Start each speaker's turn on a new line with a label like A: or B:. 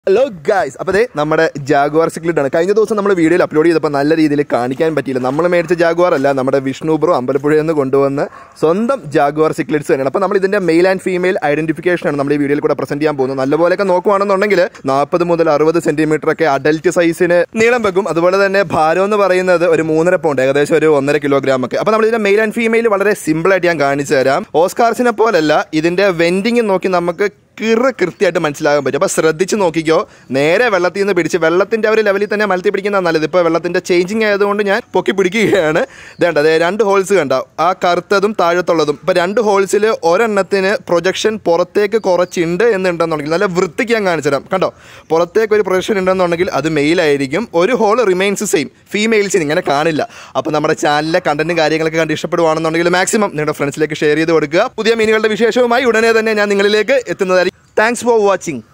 A: hello guys അപ്പോൾ അതെ നമ്മുടെ ജാഗ്വാർ സിക്ലിറ്റ് ആണ് കഴിഞ്ഞ ദിവസം നമ്മൾ വീഡിയോയിൽ അപ്ലോഡ് ചെയ്തപ്പോൾ നല്ല രീതിയിൽ കാണിക്കാൻ പറ്റിയില്ല നമ്മൾ മേടിച്ച ജാഗ്വാർ അല്ല നമ്മുടെ വിഷ്ണു ബ്രോ അമ്പലപ്പുഴയിൽ നിന്ന് കൊണ്ടുവന്ന് സ്വന്തം ജാഗ്വാർ സിക്ലിറ്റ്സ് തന്നെയാണ് അപ്പോൾ നമ്മൾ ഇതിന്റെ മെയിൽ ആൻഡ് ഫീമെയിൽ ഐഡന്റിഫിക്കേഷൻ ആണ് നമ്മൾ ഈ വീഡിയോയിൽ കൂടെ പ്രസന്റ് ചെയ്യാൻ പോകുന്നത് നല്ലപോലെയൊക്കെ നോക്കുവാണെന്നുണ്ടെങ്കിൽ നാൽപ്പത് മുതൽ അറുപത് സെന്റിമീറ്റർ ഒക്കെ അഡൽറ്റ് സൈസിന് നീളം വെക്കും അതുപോലെ തന്നെ ഭാരം എന്ന് പറയുന്നത് ഒരു മൂന്നര പൗണ്ട് ഏകദേശം ഒരു ഒന്നര കിലോഗ്രാം ഒക്കെ അപ്പോൾ നമ്മൾ ഇതിന്റെ മെയിൽ ആൻഡ് ഫീമെയിൽ വളരെ സിമ്പിൾ ആയിട്ട് ഞാൻ കാണിച്ചു തരാം ഓസ്കാർസിനെ പോലല്ല ഇതിന്റെ വെൻഡിങ് നോക്കി നമുക്ക് കിറ കൃത്യമായിട്ട് മനസ്സിലാകാൻ പറ്റും അപ്പോൾ ശ്രദ്ധിച്ച് നോക്കിക്കോ നേരെ വെള്ളത്തിൽ നിന്ന് പിടിച്ച് വെള്ളത്തിൻ്റെ ആ ഒരു ലെവലിൽ തന്നെ മലത്തി പിടിക്കുന്ന നല്ലത് ഇപ്പോൾ വെള്ളത്തിൻ്റെ ചേഞ്ചിങ് ആയതുകൊണ്ട് ഞാൻ പൊക്കി പിടിക്കുകയാണ് ഇതേണ്ട അതെ രണ്ട് ഹോൾസ് കണ്ട ആ കറുത്തതും താഴത്തുള്ളതും ഇപ്പോൾ രണ്ട് ഹോൾസിൽ ഒരെണ്ണത്തിന് പ്രൊജക്ഷൻ പുറത്തേക്ക് കുറച്ചുണ്ട് എന്നുണ്ടെന്നുണ്ടെങ്കിൽ നല്ല വൃത്തിക്ക് ഞാൻ കാണിച്ചു തരാം കണ്ടോ പുറത്തേക്ക് ഒരു പ്രൊജക്ഷൻ ഉണ്ടെന്നുണ്ടെങ്കിൽ അത് മെയിലായിരിക്കും ഒരു ഹോൾ റിമെയിൻസ് സെയിം ഫീമെയിൽസിന് ഇങ്ങനെ കാണില്ല അപ്പോൾ നമ്മുടെ ചാനലിലെ കണ്ടന്റും കാര്യങ്ങളൊക്കെ കണ്ട് ഇഷ്ടപ്പെടുവാണെന്നുണ്ടെങ്കിൽ മാക്സിമം നിങ്ങളുടെ ഫ്രണ്ട്സിലേക്ക് ഷെയർ ചെയ്ത് കൊടുക്കുക പുതിയ മീനുകളുടെ വിശേഷവുമായി ഉടനെ തന്നെ ഞാൻ നിങ്ങളിലേക്ക് എത്തുന്നതായിരിക്കും താങ്ക്സ് ഫോർ വാച്ചിങ്